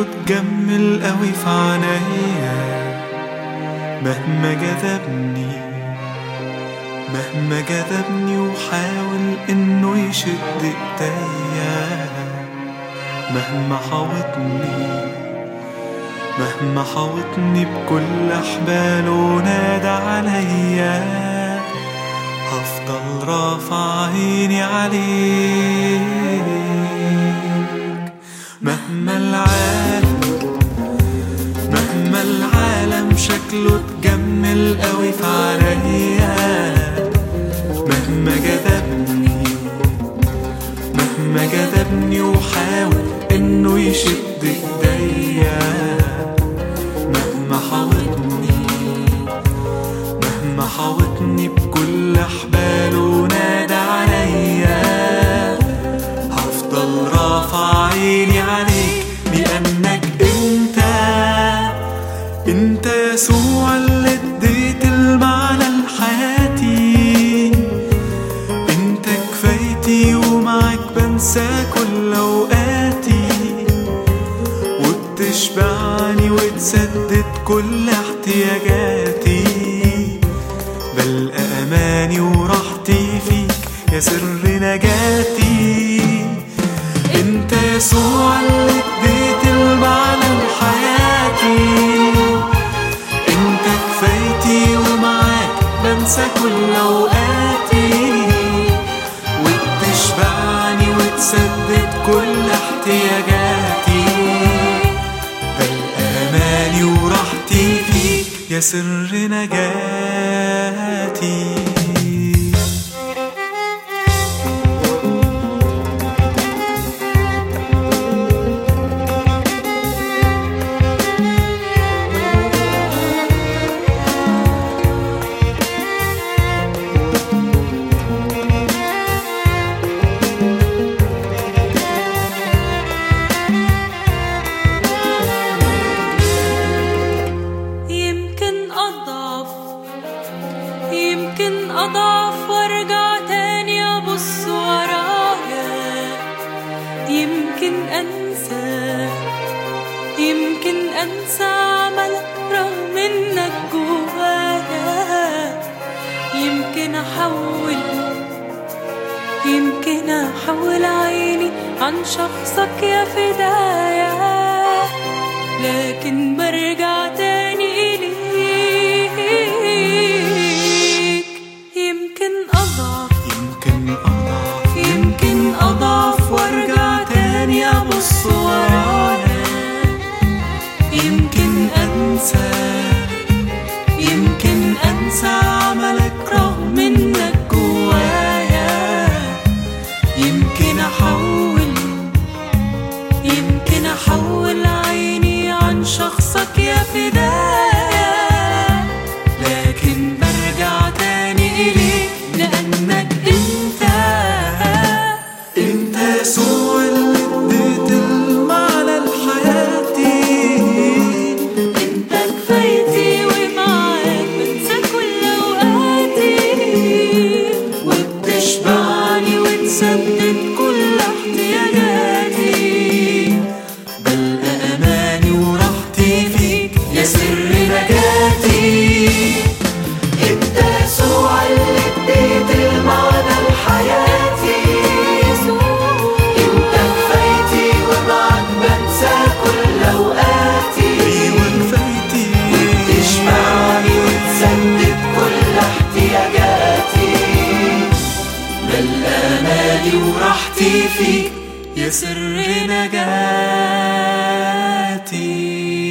شكله تجمل قوي في عينيا مهما جذبني مهما جذبني وحاول انه يشد ايديا مهما حاوطني مهما حاوطني بكل احباله ونادى عليا هفضل رافع عيني عليك مهما العالم مهما العالم شكله تجمل قوي في عينيا مهما جذبني مهما جذبني وحاول انه يشد ايديا مهما حاوطني مهما حاوطني بكل احباله ونادى عليا هفضل رافع عيني عليك لانك انت انت يسوع اللي اديت المعنى لحياتي انت كفايتي ومعك بنسى كل اوقاتي وبتشبعني وتسدد كل احتياجاتي بلقى اماني وراحتي فيك يا سر نجاتي انت يسوع اللي اديت المعنى لحياتي انت كفايتي ومعاك بنسى كل اوقاتي وبتشبعني وتسدد كل احتياجاتي بلقى اماني وراحتي فيك يا سر نجاتي يمكن أضعف يمكن أضعف وأرجع تاني أبص ورايا يمكن أنسى يمكن أنسى عملك رغم إنك جوايا يمكن أحول يمكن أحول عيني عن شخصك يا فدايا لكن برجع تاني إليك يمكن أضعف يمكن اضعف يمكن أضعف وأرجع تاني أبص ورايا يمكن انسى يمكن انسى عملك رغم انك جوايا يمكن احول يمكن أحول عيني عن شخصك يا فدايا لكن برجع تاني اليك لأنك أنت انت يسوع اللي اديت المعنى لحياتي أنت كفايتي ومعاك بنسى كل أوقاتي وبتشبعني وتسدد كل احتياجاتي بلقى اماني وراحتي فيك يا سر نجاتي انت يسوع اللي اديت المعنى لحياتي انت كفايتي ومعك بنسى كل اوقاتي ايوه كفايتي وبتشبعني وتسدد كل احتياجاتي بلقى امالي وراحتي فيك يا سر نجاتي